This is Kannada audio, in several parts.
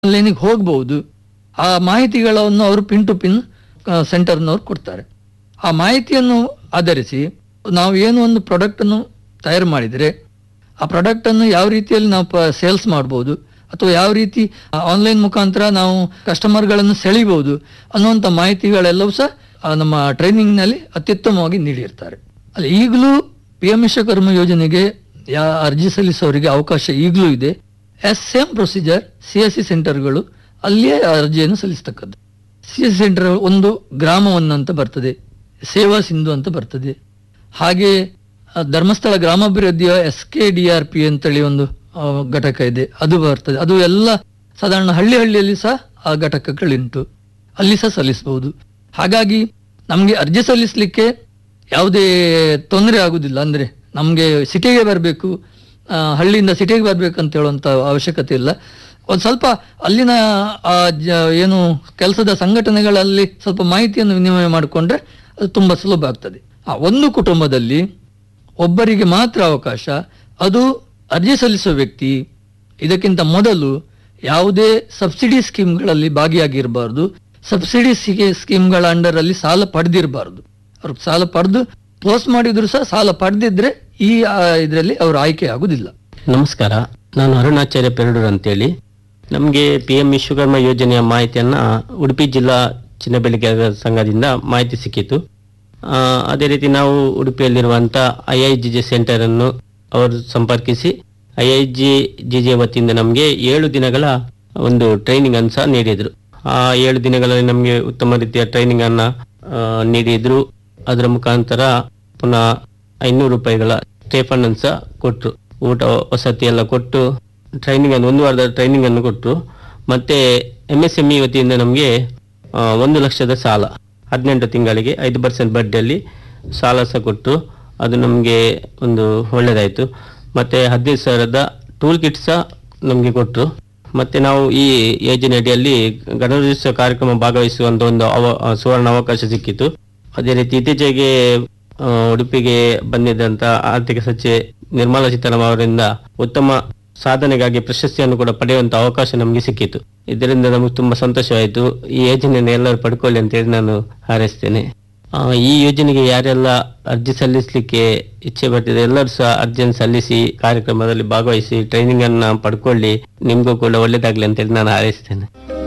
ಆನ್ಲೈನಿಗೆ ಹೋಗ್ಬಹುದು ಆ ಮಾಹಿತಿಗಳನ್ನು ಅವರು ಪಿನ್ ಟು ಪಿನ್ ಸೆಂಟರ್ನವ್ರು ಕೊಡ್ತಾರೆ ಆ ಮಾಹಿತಿಯನ್ನು ಆಧರಿಸಿ ನಾವು ಏನು ಒಂದು ಪ್ರಾಡಕ್ಟನ್ನು ತಯಾರು ಮಾಡಿದರೆ ಆ ಪ್ರಾಡಕ್ಟನ್ನು ಯಾವ ರೀತಿಯಲ್ಲಿ ನಾವು ಸೇಲ್ಸ್ ಮಾಡ್ಬೋದು ಅಥವಾ ಯಾವ ರೀತಿ ಆನ್ಲೈನ್ ಮುಖಾಂತರ ನಾವು ಕಸ್ಟಮರ್ಗಳನ್ನು ಸೆಳಿಬಹುದು ಅನ್ನುವಂಥ ಮಾಹಿತಿಗಳೆಲ್ಲವೂ ಸಹ ಆ, ನಮ್ಮ ಟ್ರೈನಿಂಗ್ನಲ್ಲಿ ಅತ್ಯುತ್ತಮವಾಗಿ ನೀಡಿರ್ತಾರೆ ಅಲ್ಲಿ ಈಗಲೂ ಪಿ ಎಂ ವಿಶ್ವಕರ್ಮ ಯೋಜನೆಗೆ ಯಾ ಅರ್ಜಿ ಸಲ್ಲಿಸೋರಿಗೆ ಅವಕಾಶ ಈಗಲೂ ಇದೆ yes same procedure C S C ಸೆಂಟರ್ಗಳು ಅಲ್ಲಿಯೇ ಅರ್ಜಿಯನ್ನು ಸಲ್ಲಿಸ್ತಕ್ಕದ್ದು ಸಿ ಎಸ್ ಸಿ ಸೆಂಟರ್ ಒಂದು ಗ್ರಾಮವನ್ನು ಅಂತ ಬರ್ತದೆ ಸೇವಾ ಸಿಂಧು ಅಂತ ಬರ್ತದೆ ಹಾಗೆ ಆ, ಧರ್ಮಸ್ಥಳ ಗ್ರಾಮಾಭಿವೃದ್ಧಿಯ S K D R P ಅಂತೇಳಿ ಒಂದು ಆ, ಘಟಕ ಇದೆ ಅದು ಬರ್ತದೆ ಅದು ಎಲ್ಲ ಸಾಧಾರಣ ಹಳ್ಳಿ ಹಳ್ಳಿಯಲ್ಲಿ ಸಹ ಆ ಘಟಕಗಳುಂಟು ಅಲ್ಲಿ ಸಹ ಸಲ್ಲಿಸಬಹುದು ಹಾಗಾಗಿ ನಮಗೆ ಅರ್ಜಿ ಸಲ್ಲಿಸಲಿಕ್ಕೆ ಯಾವುದೇ ತೊಂದರೆ ಆಗುದಿಲ್ಲ ಅಂದ್ರೆ ನಮಗೆ ಸಿಟಿಗೆ ಬರಬೇಕು ಹಳ್ಳಿಯಿಂದ ಸಿಟಿಗೆ ಬರಬೇಕು ಅಂತ ಹೇಳುವಂತ ಅವಶ್ಯಕತೆ ಇಲ್ಲ ಒಂದು ಸ್ವಲ್ಪ ಅಲ್ಲಿನ ಆ ಜ- ಏನು ಕೆಲಸದ ಸಂಘಟನೆಗಳಲ್ಲಿ ಸ್ವಲ್ಪ ಮಾಹಿತಿಯನ್ನು ವಿನಿಮಯ ಮಾಡಿಕೊಂಡ್ರೆ ಅದು ತುಂಬಾ ಸುಲಭ ಆಗ್ತದೆ ಆ ಒಂದು ಕುಟುಂಬದಲ್ಲಿ ಒಬ್ಬರಿಗೆ ಮಾತ್ರ ಅವಕಾಶ ಅದು ಅರ್ಜಿ ಸಲ್ಲಿಸುವ ವ್ಯಕ್ತಿ ಇದಕ್ಕಿಂತ ಮೊದಲು ಯಾವುದೇ ಸಬ್ಸಿಡಿ ಸ್ಕೀಮ್ಗಳಲ್ಲಿ ಭಾಗಿಯಾಗಿರಬಾರ್ದು ಸಬ್ಸಿಡಿ ಸ್ಕೀಮ್ಗಳ ಅಂಡರ್ ಅಲ್ಲಿ ಸಾಲ ಪಡೆದಿರಬಾರ್ದು ಅವ್ರು ಸಾಲ ಪಡೆದು ಕ್ಲೋಸ್ ಮಾಡಿದ್ರು ಸಹ ಸಾಲ ಪಡೆದಿದ್ರೆ ಈ ಇದರಲ್ಲಿ ಅವರು ಆಯ್ಕೆ ಆಗುದಿಲ್ಲ ನಮಸ್ಕಾರ ನಾನು ಅರುಣಾಚಾರ್ಯ ಪೆರಡೂರ್ ಅಂತೇಳಿ ನಮಗೆ ಪಿ ಎಂ ವಿಶ್ವಕರ್ಮ ಯೋಜನೆಯ ಮಾಹಿತಿಯನ್ನ ಉಡುಪಿ ಜಿಲ್ಲಾ ಚಿನ್ನ ಬೆಳಿಗ್ಗೆ ಸಂಘದಿಂದ ಮಾಹಿತಿ ಸಿಕ್ಕಿತು ಆ, ಅದೇ ರೀತಿ ನಾವು ಉಡುಪಿಯಲ್ಲಿರುವಂಥ I I G J centre ಅನ್ನು ಅವರು ಸಂಪರ್ಕಿಸಿ I I G G J ವತಿಯಿಂದ ನಮಗೆ ಏಳು ದಿನಗಳ ಒಂದು ಟ್ರೈನಿಂಗ್ ಅನ್ನು ಸಹ ನೀಡಿದ್ರು ಆ ಏಳು ದಿನಗಳಲ್ಲಿ ನಮಗೆ ಉತ್ತಮ ರೀತಿಯ ಟ್ರೈನಿಂಗ್ ಅನ್ನ ಆ, ನೀಡಿದ್ರು ಅದರ ಮುಖಾಂತರ ಪುನಃ ಐನೂರು ರೂಪಾಯಿಗಳ ಸ್ಟೇಫಂಡ್ ಅನ್ನು ಸಹ ಕೊಟ್ಟರು ಊಟ ವಸತಿ ಎಲ್ಲ ಕೊಟ್ಟು ಟ್ರೈನಿಂಗ್ ಅನ್ನು ಒಂದು ವಾರದ ಟ್ರೈನಿಂಗ್ ಅನ್ನು ಕೊಟ್ಟರು ಮತ್ತೆ ಎಂ ಎಸ್ ಎಂ ಇ ವತಿಯಿಂದ ನಮಗೆ ಒಂದು ಲಕ್ಷದ ಸಾಲ ಹದಿನೆಂಟು ತಿಂಗಳಿಗೆ ಐದು ಪರ್ಸೆಂಟ್ ಬಡ್ಡಿಯಲ್ಲಿ ಸಾಲ ಸಹ ಕೊಟ್ಟರು ಅದು ನಮಗೆ ಒಂದು ಒಳ್ಳೆಯದಾಯಿತು ಮತ್ತೆ ಹದಿನೈದು ಸಾವಿರದ ಟೂಲ್ ಕಿಟ್ ಸಹ ನಮಗೆ ಕೊಟ್ಟರು ಮತ್ತೆ ನಾವು ಈ ಯೋಜನೆ ಅಡಿಯಲ್ಲಿ ಗಣರಾಜ್ಯೋತ್ಸವ ಕಾರ್ಯಕ್ರಮ ಭಾಗವಹಿಸುವಂತ ಒಂದು ಅವ ಸುವರ್ಣ ಅವಕಾಶ ಸಿಕ್ಕಿತು ಅದೇ ರೀತಿ ಇತ್ತೀಚೆಗೆ ಆ, ಉಡುಪಿಗೆ ಬಂದಿದ್ದಂತ ಆರ್ಥಿಕ ಸಚಿವೆ ನಿರ್ಮಲಾ ಸೀತಾರಾಮನ್ ಅವರಿಂದ ಉತ್ತಮ ಸಾಧನೆಗಾಗಿ ಪ್ರಶಸ್ತಿಯನ್ನು ಕೂಡ ಪಡೆಯುವಂತ ಅವಕಾಶ ನಮಗೆ ಸಿಕ್ಕಿತು ಇದರಿಂದ ನಮಗೆ ತುಂಬಾ ಸಂತೋಷವಾಯಿತು ಈ ಯೋಜನೆಯನ್ನು ಎಲ್ಲರೂ ಪಡ್ಕೊಳ್ಳಿ ಅಂತೇಳಿ ನಾನು ಹಾರೈಸ್ತೇನೆ ಆ, ಈ ಯೋಜನೆಗೆ ಯಾರೆಲ್ಲ ಅರ್ಜಿ ಸಲ್ಲಿಸಲಿಕ್ಕೆ ಇಚ್ಛೆ ಪಟ್ಟಿದೆ ಎಲ್ಲರೂ ಸಹ ಅರ್ಜಿಯನ್ನು ಸಲ್ಲಿಸಿ ಕಾರ್ಯಕ್ರಮದಲ್ಲಿ ಭಾಗವಹಿಸಿ ಟ್ರೈನಿಂಗ್ ಅನ್ನ ಪಡ್ಕೊಳ್ಳಿ ನಿಮ್ಗೂ ಕೂಡ ಒಳ್ಳೇದಾಗ್ಲಿ ಅಂತೇಳಿ ನಾನು ಹಾರೈಸ್ತೇನೆ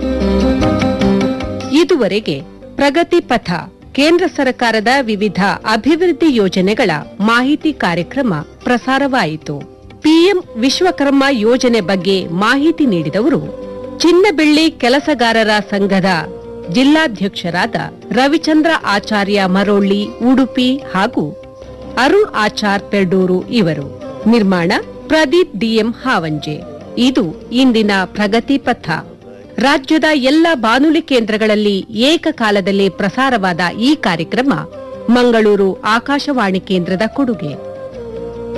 ಇದುವರೆಗೆ ಪ್ರಗತಿ ಪಥ ಕೇಂದ್ರ ಸರ್ಕಾರದ ವಿವಿಧ ಅಭಿವೃದ್ಧಿ ಯೋಜನೆಗಳ ಮಾಹಿತಿ ಕಾರ್ಯಕ್ರಮ ಪ್ರಸಾರವಾಯಿತು ಪಿಎಂ ವಿಶ್ವಕರ್ಮ ಯೋಜನೆ ಬಗ್ಗೆ ಮಾಹಿತಿ ನೀಡಿದವರು ಚಿನ್ನಬೆಳ್ಳಿ ಕೆಲಸಗಾರರ ಸಂಘದ ಜಿಲ್ಲಾಧ್ಯಕ್ಷರಾದ ರವಿಚಂದ್ರ ಆಚಾರ್ಯ ಮರೋಳ್ಳಿ ಉಡುಪಿ ಹಾಗೂ ಅರುಣ್ ಆಚಾರ್ ಪೆರ್ಡೂರು ಇವರು ನಿರ್ಮಾಣ ಪ್ರದೀಪ್ ಡಿಎಂ ಹಾವಂಜೆ ಇದು ಇಂದಿನ ಪ್ರಗತಿ ಪಥ ರಾಜ್ಯದ ಎಲ್ಲ ಬಾನುಲಿ ಕೇಂದ್ರಗಳಲ್ಲಿ ಏಕಕಾಲದಲ್ಲಿ ಪ್ರಸಾರವಾದ ಈ ಕಾರ್ಯಕ್ರಮ ಮಂಗಳೂರು ಆಕಾಶವಾಣಿ ಕೇಂದ್ರದ ಕೊಡುಗೆ